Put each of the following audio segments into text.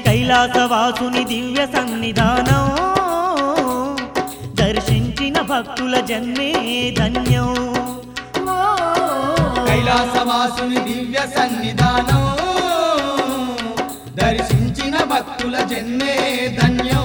కైలాసవాసుని దివ్య సన్నిధానం దర్శించిన భక్తుల జన్మే ధన్యం కైలాసవాసుని దివ్య సన్నిధానం దర్శించిన భక్తుల జన్మే ధన్యం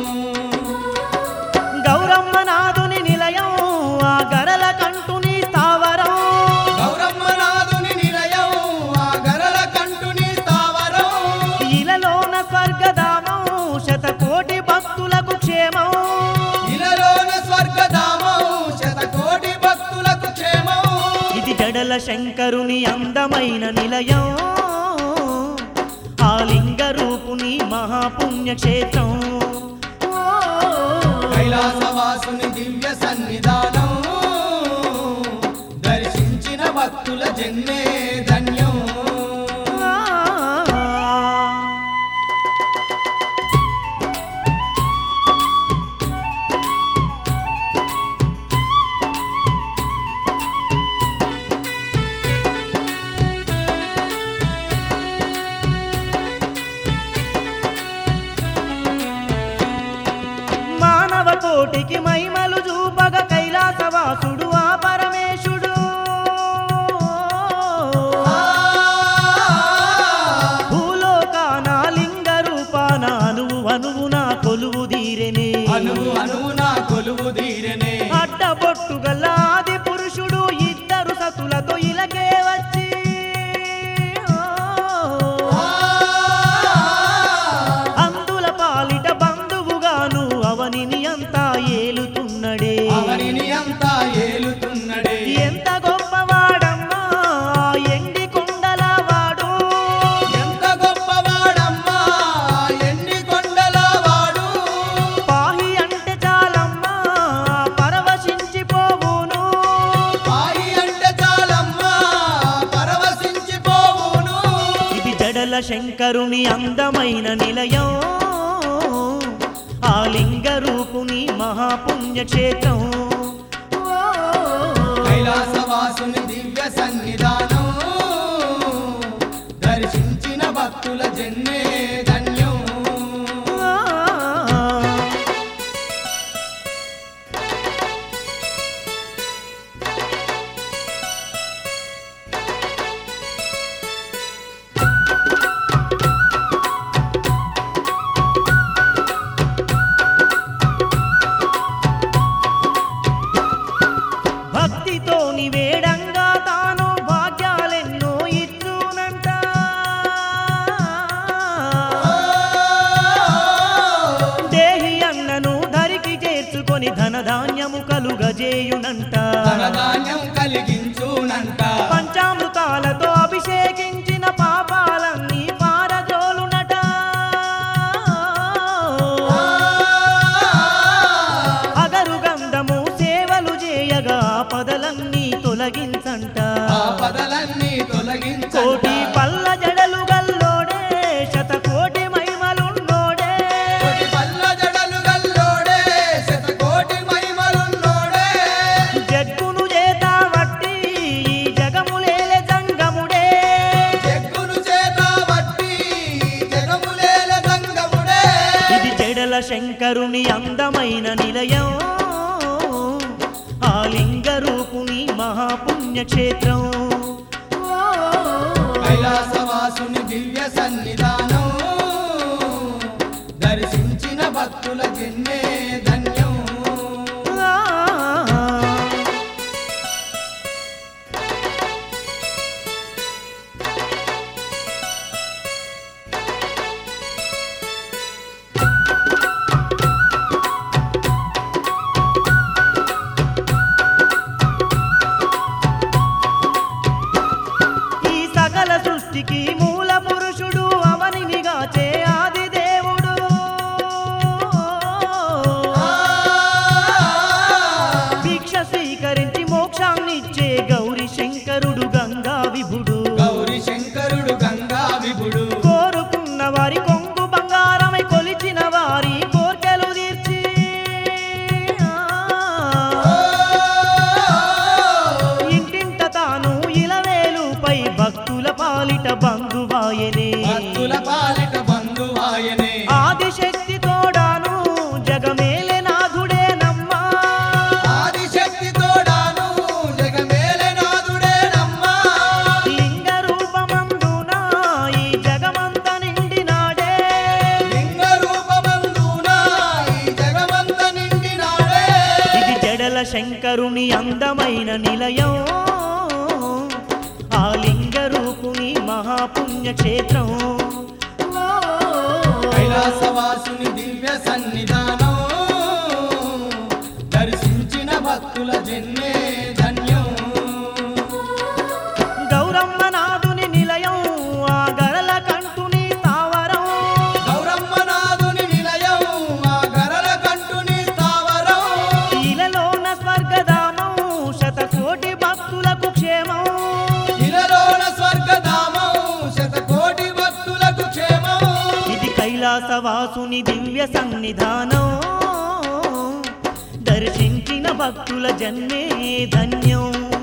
గౌరమ్మ నాదుని నిలయం ఆ గరల కంటుని స్థావరం గౌరమ్మనాథుని నిలయం ఆ గరల కంటుని స్థావరం ఇలలోన స్వర్గధామం శతకోటి భక్తులకు క్షేమం ఇలలోన స్వర్గధామం శతకోటి భక్తులకు క్షేమం ఇది జడల శంకరుని అందమైన నిలయం ఆ లింగ రూపుని మహాపుణ్యక్షేత్రం కైలాసవాసుని దివ్య సన్నిధానం దర్శించిన భక్తుల జన్మే ధన్యం మానవ కోటికి మహిమలు చూపగ కైలాసవాసుడు ఆ పరమేశుడు భూలోకాన లింగ రూపాన అనువు అనువున కొలువు దీరెనే అనువు అనువున కొలువు తీరనే అడ్డబొట్టు గల ఆది పురుషుడు ఇద్దరు సతులతో ఇలకే వచ్చి అందుల పాలిట బంధువుగాను అవనిని అంతా ఏలుతున్నడే అవనిని అంతా ఏలుతున్నడే ఎంత గొప్పవాడమ్మా ఆ ఎండి కొండల వాడు ఎంత గొప్పవాడమ్మా ఎన్ని కొండల వాడు పాహి అంటే చాలమ్మా పరవశించిపోవును పాయి అంటే చాలమ్మా పరవశించిపోవును ఇది జడల శంకరుని అందమైన నిలయం ఆ లింగ రూపుని మహాపుణ్యక్షేత్రం కైలాసవాసుని దివ్య సన్నిధానం దర్శించిన భక్తుల జన్మే ధన్యం భక్తితో నివేడంగా తాను భాగ్యాలెన్నో ఇచ్చునంట దేహి అన్నను ధరికి చేర్చుకొని ధనధాన్యము కలుగజేయునంట ధనధాన్యం కలిగించునంట పంచామృతాలతో అభిషేకించిన పాపాలన్నీ పారజోలునట అగరు గంధము సేవలు చేయగా పదలన్నీ తొలగించంట ఆపదలన్నీ తొలగించంట కోటి పల్ల జడలు గల్లోడే శతకోటి మహిమలున్నోడే కోటి పల్ల జడలు గల్లోడే శతకోటి మహిమలున్నోడే జగ్గును చేత వట్టి ఈ జగములేలే జంగముడే చెక్కును చేత బట్టి జగములేల సంగముడే ఇది చెడల శంకరుని అందమైన నిలయం ఆ లింగ రూపుని మహాపుణ్యక్షేత్రం కైలాసవాసుని దివ్య సన్నిధానం దర్శించిన భక్తుల జన్మే ధన్యం ఈ సకల సృష్టికి మూల పురుషుడు అవనినిగాచే ఆది దేవుడు భిక్ష స్వీకరించి మోక్షాన్నిచ్చే గౌరీ శంకరుడు గంగా విభుడు గౌరి శంకరుడు గంగా విభుడు కోరుకున్న వారి కొంగు బంగారమై కొలిచిన వారి కోర్కెలు తీర్చి ఇంటింట తాను ఇలవేలుపై భక్తుల పాలిట బంధువాయనే భక్తుల పాలిట బంధువాయనే శంకరుని అందమైన నిలయం ఆ లింగ రూపుని మహాపుణ్యక్షేత్రం ఓ. కైలాసవాసుని దివ్య సన్నిధానం దర్శించిన భక్తుల జన్మే ధన్యం గౌరమ్మ నాదుని నిలయం ఆ గరల కంటుని తావరం గౌరమ్మనాథుని నిలయం ఆ గరల కంటుని స్థావరం ఇలలోన స్వర్గధామం శతకోటి భక్తులకు క్షేమం ఇలలోన స్వర్గధామం శతకోటి భక్తులకు క్షేమం ఇది కైలాసవాసుని దివ్య సన్నిధానం దర్శించిన భక్తుల జన్మే ధన్యం